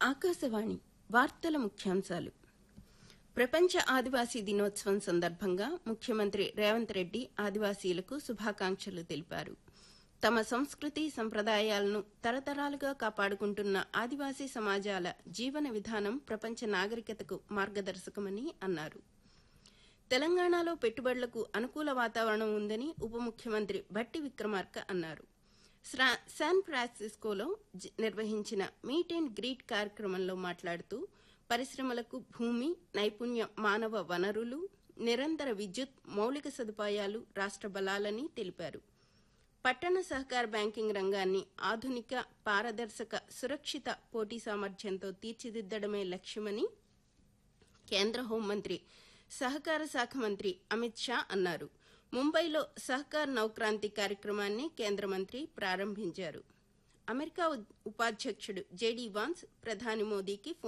ఆకాశవాణి వార్తల ముఖ్యాంశాలు ప్రపంచ ఆదివాసీ దినోత్సవం సందర్భంగా ముఖ్యమంత్రి రేవంత్ రెడ్డి ఆదివాసీలకు శుభాకాంక్షలు తెలిపారు తమ సంస్కృతి సంప్రదాయాలను తరతరాలుగా కాపాడుకుంటున్న ఆదివాసీ సమాజాల జీవన విధానం ప్రపంచ నాగరికతకు మార్గదర్శకమని అన్నారు తెలంగాణలో పెట్టుబడులకు అనుకూల వాతావరణం ఉందని ఉప ముఖ్యమంత్రి భట్టి విక్రమార్క అన్నారు స్రా- శాన్ ఫ్రాన్సిస్కోలో జ- నిర్వహించిన మీట్ అండ్ గ్రీట్ కార్యక్రమంలో మాట్లాడుతూ పరిశ్రమలకు భూమి నైపుణ్య మానవ వనరులు నిరంతర విద్యుత్ మౌలిక సదుపాయాలు రాష్ట్ర బలాలని తెలిపారు పట్టణ సహకార బ్యాంకింగ్ రంగాన్ని ఆధునిక పారదర్శక సురక్షిత పోటీ సామర్థ్యంతో తీర్చిదిద్దడమే లక్ష్యమని కేంద్ర హోంమంత్రి సహకార శాఖ మంత్రి అమిత్ షా అన్నారు ముంబైలో సహకార్ నౌక్రాంతి కార్యక్రమాన్ని కేంద్ర మంత్రి ప్రారంభించారు అమెరికా ఉ- ఉపాధ్యక్షుడు జేడీ వాన్స్ ప్రధాని మోదీకి ఫోన్